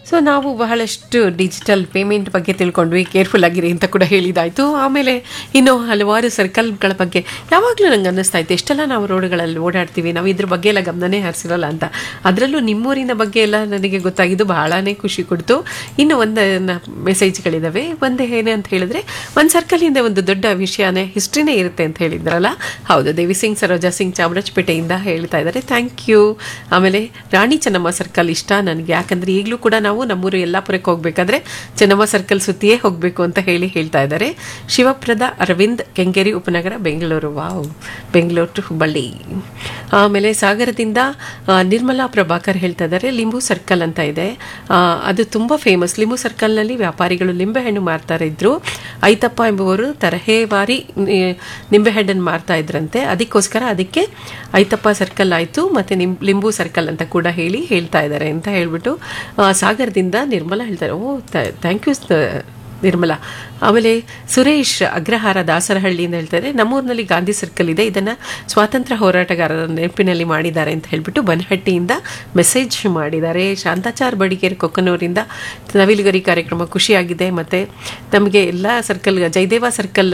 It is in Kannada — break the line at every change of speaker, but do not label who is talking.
ಸೊ ನಾವು ಬಹಳಷ್ಟು ಡಿಜಿಟಲ್ ಪೇಮೆಂಟ್ ಬಗ್ಗೆ ತಿಳ್ಕೊಂಡ್ವಿ ಕೇರ್ಫುಲ್ ಆಗಿರಿ ಅಂತ ಕೂಡ ಹೇಳಿದಾಯ್ತು ಆಮೇಲೆ ಇನ್ನು ಹಲವಾರು ಸರ್ಕಲ್ಗಳ ಬಗ್ಗೆ ಯಾವಾಗಲೂ ನಂಗೆ ಅನ್ನಿಸ್ತಾ ಇತ್ತು ಎಷ್ಟೆಲ್ಲ ನಾವು ರೋಡ್ಗಳಲ್ಲಿ ಓಡಾಡ್ತೀವಿ ನಾವು ಇದ್ರ ಬಗ್ಗೆ ಎಲ್ಲ ಗಮನನೇ ಹರಿಸಿರಲ್ಲ ಅಂತ ಅದರಲ್ಲೂ ನಿಮ್ಮೂರಿನ ಬಗ್ಗೆ ಎಲ್ಲ ನನಗೆ ಗೊತ್ತಾಗಿದ್ದು ಬಹಳನೇ ಖುಷಿ ಕೊಡ್ತು ಇನ್ನು ಒಂದು ಮೆಸೇಜ್ಗಳಿದ್ದಾವೆ ಒಂದೇ ಏನೇ ಅಂತ ಹೇಳಿದ್ರೆ ಒಂದು ಸರ್ಕಲ್ ಹಿಂದೆ ಒಂದು ದೊಡ್ಡ ವಿಷಯನೇ ಹಿಸ್ಟ್ರಿನೇ ಇರುತ್ತೆ ಅಂತ ಹೇಳಿದ್ರಲ್ಲ ಹೌದು ದೇವಿ ಸಿಂಗ್ ಸರೋಜಾ ಸಿಂಗ್ ಚಾಮರಾಜಪೇಟೆಯಿಂದ ಹೇಳ್ತಾ ಇದ್ದಾರೆ ಥ್ಯಾಂಕ್ ಯು ಆಮೇಲೆ ರಾಣಿ ಚೆನ್ನಮ್ಮ ಸರ್ಕಲ್ ಇಷ್ಟ ನನಗೆ ಯಾಕಂದ್ರೆ ಈಗಲೂ ಕೂಡ ನಾವು ನಮ್ಮೂರು ಯಲ್ಲಾಪುರಕ್ಕೆ ಹೋಗ್ಬೇಕಾದ್ರೆ ಚೆನ್ನಮ್ಮ ಸರ್ಕಲ್ ಸುತ್ತಿಯೇ ಹೋಗಬೇಕು ಅಂತ ಹೇಳಿ ಹೇಳ್ತಾ ಇದ್ದಾರೆ ಶಿವಪ್ರದ ಅರವಿಂದ್ ಕೆಂಗೇರಿ ಉಪನಗರ ಬೆಂಗಳೂರು ವಾವ್ ಬೆಂಗಳೂರು ಟು ಹುಬ್ಬಳ್ಳಿ ಆಮೇಲೆ ಸಾಗರದಿಂದ ಆ, ನಿರ್ಮಲಾ ಪ್ರಭಾಕರ್ ಹೇಳ್ತಾ ಇದ್ದಾರೆ ಲಿಂಬು ಸರ್ಕಲ್ ಅಂತ ಇದೆ ಆ, ಅದು ತುಂಬ ಫೇಮಸ್ ಲಿಂಬು ಸರ್ಕಲ್ನಲ್ಲಿ ವ್ಯಾಪಾರಿಗಳು ನಿಂಬೆಹಣ್ಣು ಮಾರ್ತಾ ಇದ್ರು ಐತಪ್ಪ ಎಂಬುವರು ತರಹೇವಾರಿ ನಿ- ನಿಂಬೆಹಣ್ಣನ್ನು ಮಾರ್ತಾ ಇದ್ರಂತೆ ಅದಕ್ಕೋಸ್ಕರ ಅದಕ್ಕೆ ಐತಪ್ಪ ಸರ್ಕಲ್ ಆಯಿತು ಮತ್ತು ನಿಮ್ ಲಿಂಬು ಸರ್ಕಲ್ ಅಂತ ಕೂಡ ಹೇಳಿ ಹೇಳ್ತಾ ಇದ್ದಾರೆ ಅಂತ ಹೇಳ್ಬಿಟ್ಟು ಆ, ಸಾಗರದಿಂದ ನಿರ್ಮಲಾ ಹೇಳ್ತಾರೆ ಓ ಥ್ಯಾಂಕ್ ಯು ನಿರ್ಮಲಾ ಆಮೇಲೆ ಸುರೇಶ್ ಅಗ್ರಹಾರ ದಾಸರಹಳ್ಳಿಯಿಂದ ಹೇಳ್ತಾರೆ ನಮ್ಮೂರಿನಲ್ಲಿ ಗಾಂಧಿ ಸರ್ಕಲ್ ಇದೆ ಇದನ್ನು ಸ್ವಾತಂತ್ರ್ಯ ಹೋರಾಟಗಾರರ ನೆನಪಿನಲ್ಲಿ ಮಾಡಿದ್ದಾರೆ ಅಂತ ಹೇಳ್ಬಿಟ್ಟು ಬನಹಟ್ಟಿಯಿಂದ ಮೆಸೇಜ್ ಮಾಡಿದ್ದಾರೆ ಶಾಂತಾಚಾರ್ ಬಡಿಗೇರಿ ಕೊಕ್ಕನೂರಿಂದ ನವಿಲುಗರಿ ಕಾರ್ಯಕ್ರಮ ಖುಷಿಯಾಗಿದೆ ಮತ್ತು ನಮಗೆ ಎಲ್ಲ ಸರ್ಕಲ್ ಜಯದೇವ ಸರ್ಕಲ್